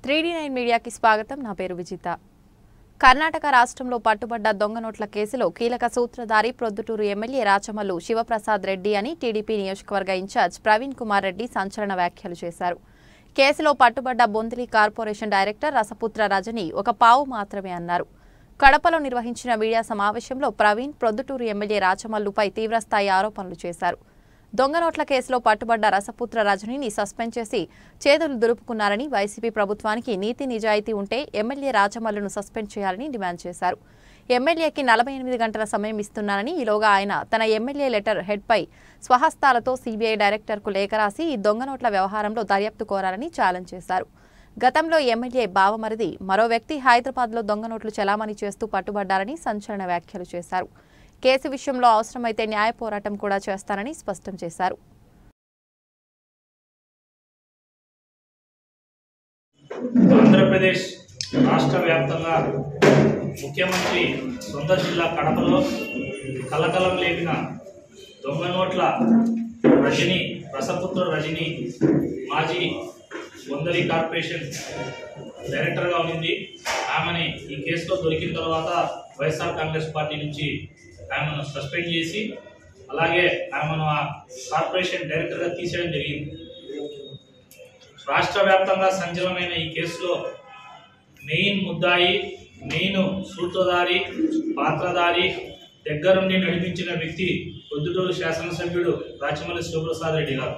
three D nine మీడియాకి స్వాగతం నా పేరు విజిత కర్ణాటక రాష్ట్రంలో పట్టుబడ్డ దొంగ నోట్ల కేసులో కీలక సూత్రధారి ప్రొద్దుటూరు ఎమ్మెల్యే రాచమల్లు శివప్రసాద్ రెడ్డి అని టీడీపీ నియోజకవర్గ ఇన్ఛార్జ్ ప్రవీణ్ కుమార్ రెడ్డి సంచలన వ్యాఖ్యలు చేశారు కేసులో పట్టుబడ్డ బొందిలి కార్పొరేషన్ డైరెక్టర్ రసపుత్ర రజని ఒక పావు మాత్రమే అన్నారు కడపలో నిర్వహించిన మీడియా సమావేశంలో ప్రవీణ్ ప్రొద్దుటూరు ఎమ్మెల్యే రాచమల్లుపై తీవ్రస్థాయి ఆరోపణలు చేశారు దొంగ నోట్ల కేసులో పట్టుబడ్డ రసపుత్ర రజనీని సస్పెండ్ చేసి చేతులు దులుపుకున్నారని వైసీపీ ప్రభుత్వానికి నీతి నిజాయితీ ఉంటే ఎమ్మెల్యే రాజమల్లును సస్పెండ్ చేయాలని డిమాండ్ చేశారు ఎమ్మెల్యేకి నలభై ఎనిమిది గంటల సమయం ఇస్తున్నానని ఈలోగా ఆయన తన ఎమ్మెల్యే లెటర్ హెడ్పై స్వహస్తాలతో సీబీఐ డైరెక్టర్కు లేఖ రాసి ఈ దొంగ నోట్ల వ్యవహారంలో దర్యాప్తు కోరాలని ఛాలెంజ్ చేశారు గతంలో ఎమ్మెల్యే బావమరిది మరో వ్యక్తి హైదరాబాద్లో దొంగ నోట్లు చెలామణి చేస్తూ పట్టుబడ్డారని సంచలన వ్యాఖ్యలు చేశారు కేసు విషయంలో అవసరమైతే న్యాయ పోరాటం కూడా చేస్తానని స్పష్టం చేశారు ఆంధ్రప్రదేశ్ రాష్ట్ర వ్యాప్తంగా ముఖ్యమంత్రి సొంత జిల్లా కడపలో కలకలం లేపిన దొంగ నోట్ల రజని రసపుత్ర రజని మాజీ వందరి కార్పొరేషన్ డైరెక్టర్గా ఉంది ఆమెని ఈ కేసులో దొరికిన తర్వాత వైఎస్ఆర్ కాంగ్రెస్ పార్టీ నుంచి ఆమెను సస్పెండ్ చేసి అలాగే ఆమెను ఆ కార్పొరేషన్ డైరెక్టర్గా తీసేయడం జరిగింది రాష్ట్ర వ్యాప్తంగా సంచలనమైన ఈ కేసులో మెయిన్ ముద్దాయి మెయిన్ సూత్రధారి పాత్రధారి దగ్గరుండి నడిపించిన వ్యక్తి పొద్దుటూరు శాసనసభ్యుడు రాచమల్లి శివప్రసాద్ రెడ్డి గారు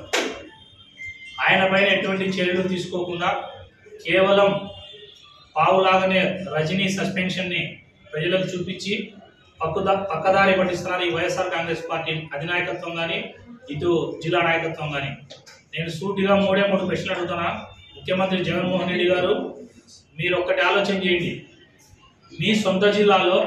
ఆయన పైన ఎటువంటి చర్యలు తీసుకోకుండా కేవలం పావులాగానే రజనీ సస్పెన్షన్ని ప్రజలకు చూపించి పక్కుదా పక్కదారి పట్టిస్తున్నారు ఈ వైఎస్ఆర్ కాంగ్రెస్ పార్టీ అధినాయకత్వం కానీ ఇటు జిల్లా నాయకత్వం కానీ నేను సూటిగా మూడే మూడు ప్రశ్నలు అడుగుతున్నా ముఖ్యమంత్రి జగన్మోహన్ రెడ్డి గారు మీరు ఒక్కటి ఆలోచన చేయండి మీ సొంత జిల్లాలో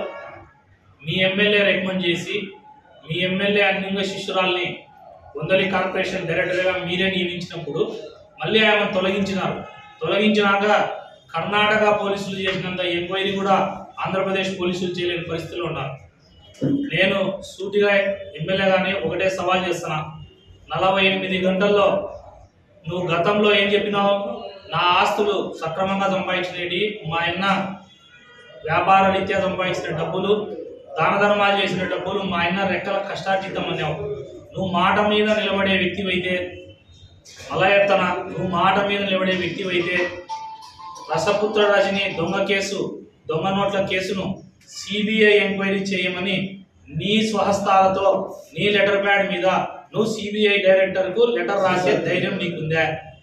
మీ ఎమ్మెల్యే రికమెండ్ చేసి మీ ఎమ్మెల్యే అన్యంగా శిష్యురాల్ని వందలి కార్పొరేషన్ డైరెక్టర్గా మీరే నియమించినప్పుడు మళ్ళీ ఆమె తొలగించినారు తొలగించినాక కర్ణాటక పోలీసులు చేసినంత ఎంక్వైరీ కూడా ఆంధ్రప్రదేశ్ పోలీసులు చేయలేని పరిస్థితిలో ఉన్నారు నేను సూటిగా ఎమ్మెల్యేగానే ఒకటే సవాల్ చేస్తున్నా నలభై ఎనిమిది గంటల్లో నువ్వు గతంలో ఏం చెప్పినావు నా ఆస్తులు సక్రమంగా సంపాదించినవి మా అన్న వ్యాపార రీత్యా సంపాదించిన డబ్బులు దాన ధర్మాలు చేసిన డబ్బులు మా అన్న రెక్కల కష్టార్జితం అన్నావు నువ్వు మాట మీద నిలబడే వ్యక్తివైతే అలా చెప్తానా నువ్వు మాట మీద నిలబడే వ్యక్తివైతే రసపుత్ర రజని దొంగ కేసు దొంగ నోట్ల కేసును సిబిఐ ఎంక్వైరీ చేయమని నీ స్వహస్తాలతో నీ లెటర్ ప్యాడ్ మీద నువ్వు సిబిఐ డైరెక్టర్కు లెటర్ రాసే ధైర్యం నీకుందా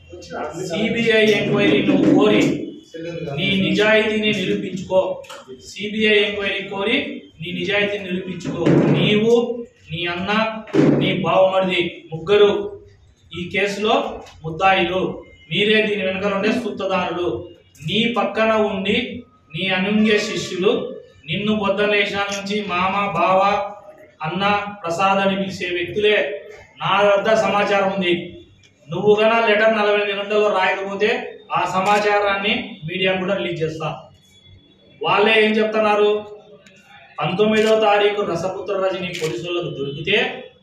సిబిఐ ఎంక్వైరీ నువ్వు కోరి నీ నిజాయితీని నిరూపించుకో సిబిఐ ఎంక్వైరీ కోరి నీ నిజాయితీని నిరూపించుకో నీవు నీ అన్న నీ బావమరిది ముగ్గురు ఈ కేసులో ముద్దాయిలు మీరే దీని వెనకాల ఉండే సూత్రధారులు నీ పక్కన ఉండి నీ అనుంగ్య శిష్యులు నిన్ను బొద్దలేశాల నుంచి మామ బావ అన్న ప్రసాద్ అని పిలిచే వ్యక్తులే నా వద్ద సమాచారం ఉంది నువ్వు గన లెటర్ నలభై ఎనిమిది గంటల్లో రాయకపోతే ఆ సమాచారాన్ని మీడియా కూడా రిలీజ్ చేస్తా వాళ్ళే ఏం చెప్తున్నారు పంతొమ్మిదవ తారీఖు రసపుత్ర రజని పోలీసులకు దొరికితే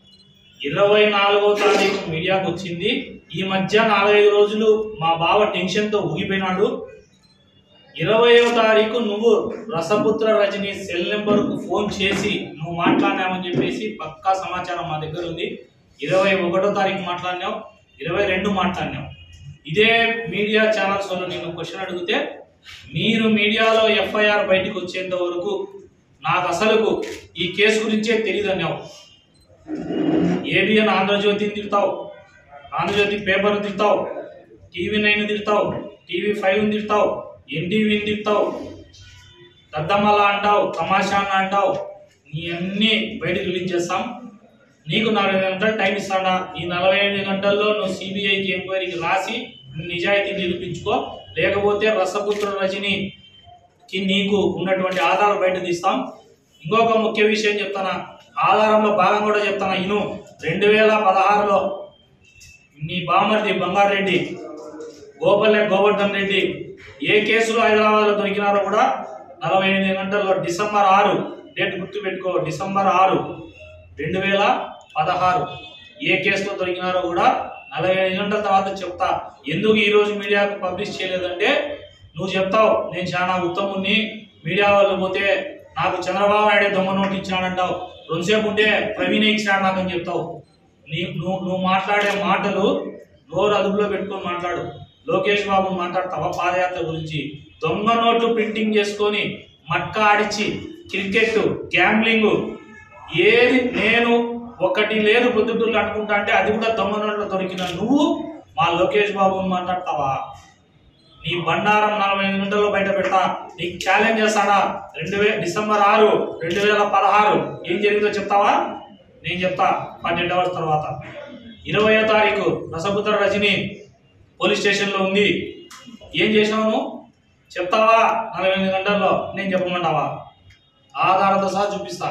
ఇరవై నాలుగో తారీఖు మీడియాకు వచ్చింది ఈ మధ్య నాలుగైదు రోజులు మా బావ టెన్షన్తో ఊగిపోయినాడు ఇరవయో తారీఖు నువ్వు రసపుత్ర రజని సెల్ నెంబర్కు ఫోన్ చేసి నువ్వు మాట్లాడినావని చెప్పేసి పక్కా సమాచారం మా దగ్గర ఉంది ఇరవై ఒకటో తారీఖు మాట్లాడినావు ఇరవై రెండు మాట్లాడినావు ఇదే మీడియా ఛానల్స్ వాళ్ళు నేను క్వశ్చన్ అడిగితే మీరు మీడియాలో ఎఫ్ఐఆర్ బయటకు వచ్చేంత వరకు నాకు అసలుకు ఈ కేసు గురించే తెలియదు అన్నావు ఏబిఎన్ ఆంధ్రజ్యోతిని తిడతావు ఆంధ్రజ్యోతి పేపర్ తిడతావు టీవీ నైన్ తిడతావు టీవీ ఫైవ్ తిడతావు ఎన్టీవీని తిడతావు దద్దమ్మల అంటావు తమాషాన్ని అంటావు నీ అన్నీ బయటకు రిలీజ్ చేస్తాం నీకు నలభై గంటలు టైం ఇస్తాడా ఈ నలభై ఎనిమిది గంటల్లో నువ్వు సిబిఐకి ఎంక్వైరీకి రాసి నీ నిజాయితీ నిరూపించుకో లేకపోతే రసపుత్ర రజనీకి నీకు ఉన్నటువంటి ఆధారాలు బయట తీస్తాం ఇంకొక ముఖ్య విషయం చెప్తానా ఆధారంలో భాగం కూడా చెప్తానా ఇను రెండు వేల పదహారులో నీ బామర్ది బంగారెడ్డి గోపల్లె గోవర్ధన్ రెడ్డి ఏ కేసులో హైదరాబాద్లో దొరికినారో కూడా నలభై ఎనిమిది గంటల్లో డిసెంబర్ ఆరు డేట్ గుర్తుపెట్టుకో డిసెంబర్ ఆరు రెండు వేల పదహారు ఏ కేసులో దొరికినారో కూడా నలభై ఐదు గంటల తర్వాత చెప్తా ఎందుకు ఈరోజు మీడియాకు పబ్లిష్ చేయలేదంటే నువ్వు చెప్తావు నేను చాలా ఉత్తముణ్ణి మీడియా వాళ్ళు పోతే నాకు చంద్రబాబు నాయుడే దొంగ నోట్లు ఇచ్చాడంటావు రెండుసేపు ఉంటే ప్రవీణ్ ఇచ్చినాడు నాకు అని చెప్తావు నీ నువ్వు నువ్వు మాట్లాడే మాటలు నోరు అదుపులో పెట్టుకొని మాట్లాడు లోకేష్ బాబు మాట్లాడతావా పాదయాత్ర గురించి దొంగ నోట్లు ప్రింటింగ్ చేసుకొని మట్క ఆడిచి క్రికెట్ గ్యాంబ్లింగ్ ఏది నేను ఒకటి లేదు పొద్దుటూళ్ళు అనుకుంటా అంటే అది కూడా దొంగ నోట్లో దొరికిన నువ్వు మా లోకేష్ బాబుని మాట్లాడతావా నీ బండారం నలభై ఐదు గంటల్లో బయట పెడతా నీకు ఛాలెంజ్ చేస్తాడా రెండు వే డిసెంబర్ ఆరు రెండు వేల పదహారు ఏం జరిగిందో చెప్తావా నేను చెప్తా పన్నెండు అవర్స్ తర్వాత ఇరవయో తారీఖు రసపుత్ర రజని పోలీస్ స్టేషన్లో ఉంది ఏం చేసినావు నువ్వు చెప్తావా నలభై ఎనిమిది గంటల్లో నేను చెప్పమంటావా ఆధారంతో సహా చూపిస్తా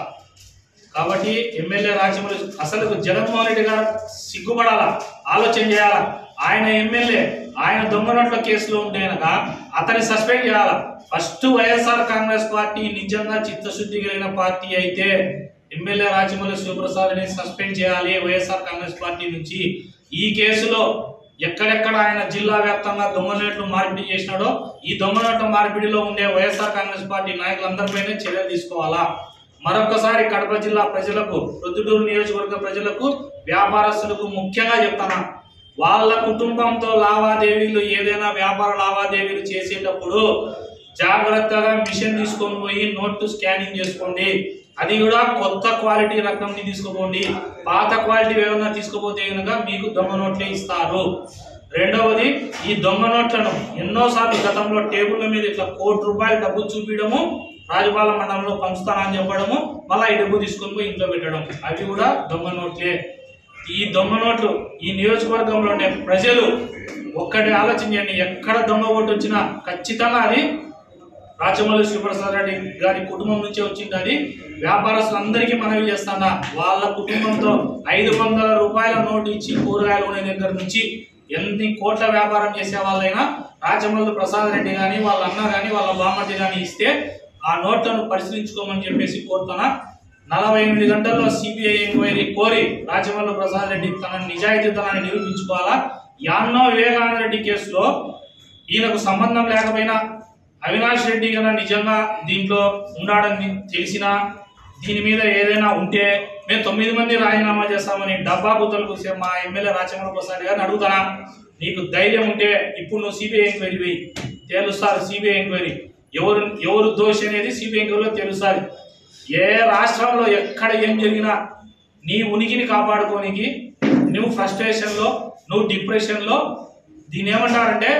కాబట్టి ఎమ్మెల్యే రాజ్యములు అసలు జగన్మోహన్ రెడ్డి గారు సిగ్గుపడాలా ఆలోచన చేయాలా ఆయన ఎమ్మెల్యే ఆయన దొంగ నోట్ల కేసులో ఉంటే కనుక అతన్ని సస్పెండ్ చేయాలా ఫస్ట్ వైఎస్ఆర్ కాంగ్రెస్ పార్టీ నిజంగా చిత్తశుద్ధి కలిగిన పార్టీ అయితే ఎమ్మెల్యే రాజమౌళి శివప్రసాద్ని సస్పెండ్ చేయాలి వైఎస్ఆర్ కాంగ్రెస్ పార్టీ నుంచి ఈ కేసులో ఎక్కడెక్కడ ఆయన జిల్లా వ్యాప్తంగా దొంగ నోట్లు మార్పిడి చేసినాడో ఈ దొంగ నోట్ల మార్పిడిలో ఉండే వైఎస్ఆర్ కాంగ్రెస్ పార్టీ నాయకులందరిపైనే చర్యలు తీసుకోవాలా మరొకసారి కడప జిల్లా ప్రజలకు ప్రొద్దుటూరు నియోజకవర్గ ప్రజలకు వ్యాపారస్తులకు ముఖ్యంగా చెప్తానా వాళ్ళ కుటుంబంతో లావాదేవీలు ఏదైనా వ్యాపార లావాదేవీలు చేసేటప్పుడు జాగ్రత్తగా మిషన్ తీసుకొని పోయి నోట్ స్కానింగ్ చేసుకోండి అది కూడా కొత్త క్వాలిటీ రకంని తీసుకోపోండి పాత క్వాలిటీ ఏమైనా తీసుకుపోతే కనుక మీకు దొంగ నోట్లే ఇస్తారు రెండవది ఈ దొంగ నోట్లను ఎన్నోసార్లు గతంలో టేబుల్ల మీద ఇట్లా కోటి రూపాయలు డబ్బు చూపించడము రాజపాలెం మండలంలో పంచుతానని చెప్పడము మళ్ళీ ఈ డబ్బు తీసుకొని పోయి ఇంట్లో పెట్టడం అవి కూడా దొంగ నోట్లే ఈ దొంగ నోట్లు ఈ నియోజకవర్గంలో ఉండే ప్రజలు ఒక్కటి ఆలోచన చేయండి ఎక్కడ దొంగ ఓటు వచ్చినా ఖచ్చితంగా అది రాచమల్లి శ్రీప్రసాద్ రెడ్డి గారి కుటుంబం నుంచే వచ్చింది అది వ్యాపారస్తులందరికీ మనవి చేస్తానా వాళ్ళ కుటుంబంతో ఐదు వందల రూపాయల నోటు ఇచ్చి కూరగాయలు కొనే దగ్గర నుంచి ఎన్ని కోట్ల వ్యాపారం చేసే వాళ్ళైనా రాచమల్లి ప్రసాద్ రెడ్డి కానీ వాళ్ళ అన్న కానీ వాళ్ళ బామ్మర్ది కానీ ఇస్తే ఆ నోట్లను పరిశీలించుకోమని చెప్పేసి కోరుతున్నా నలభై ఎనిమిది గంటల్లో సిబిఐ ఎంక్వైరీ కోరి రాచమల్లి ప్రసాద్ రెడ్డి తన నిజాయితీతనాన్ని నిరూపించుకోవాలా యాన్నో వివేకానంద రెడ్డి కేసులో ఈయనకు సంబంధం లేకపోయినా అవినాష్ రెడ్డి కన్నా నిజంగా దీంట్లో ఉన్నాడని తెలిసినా దీని మీద ఏదైనా ఉంటే మేము తొమ్మిది మంది రాజీనామా చేస్తామని డబ్బా బుద్ధలు కూసే మా ఎమ్మెల్యే రాచమల ప్రసాద్ గారిని అడుగుతానా నీకు ధైర్యం ఉంటే ఇప్పుడు నువ్వు సిబిఐ ఎంక్వైరీ వేయి తేలుస్తారు సిబిఐ ఎంక్వైరీ ఎవరు ఎవరు దోషి అనేది సిబిఐ ఎంక్వైరీలో తెలుస్తుంది ఏ రాష్ట్రంలో ఎక్కడ ఏం జరిగినా నీ ఉనికిని కాపాడుకోనికి నువ్వు ఫ్రస్ట్రేషన్లో నువ్వు డిప్రెషన్లో దీని ఏమంటారంటే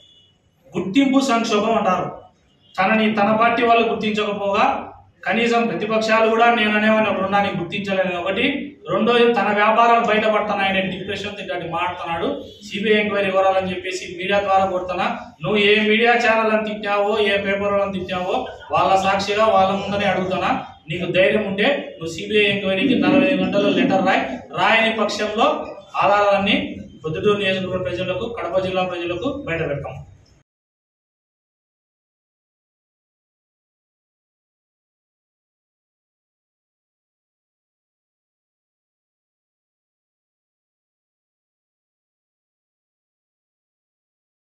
గుర్తింపు సంక్షోభం అంటారు తనని తన పార్టీ వాళ్ళు గుర్తించకపోగా కనీసం ప్రతిపక్షాలు కూడా నేను అనేవాడిని బృందాన్ని గుర్తించలేని ఒకటి రెండోది తన వ్యాపారాలు బయటపడుతున్నాయనే డిప్రెషన్ ఇట్లాంటి మాట్లాడుతున్నాడు సిబిఐ ఎంక్వైరీ ఇవ్వాలని చెప్పేసి మీడియా ద్వారా కొడుతున్నా నువ్వు ఏ మీడియా ఛానల్ అని తిట్టావో ఏ పేపర్ అని తిట్టావో వాళ్ళ సాక్షిగా వాళ్ళ ముందనే అడుగుతున్నా నీకు ధైర్యం ఉంటే నువ్వు సిబిఐ ఎంక్వైరీకి నలభై ఐదు గంటల్లో లెటర్ రాయి రాయని పక్షంలో ఆధారాలన్నీ పొద్దుటూరు నియోజకవర్గ ప్రజలకు కడప జిల్లా ప్రజలకు బయట పెడతాం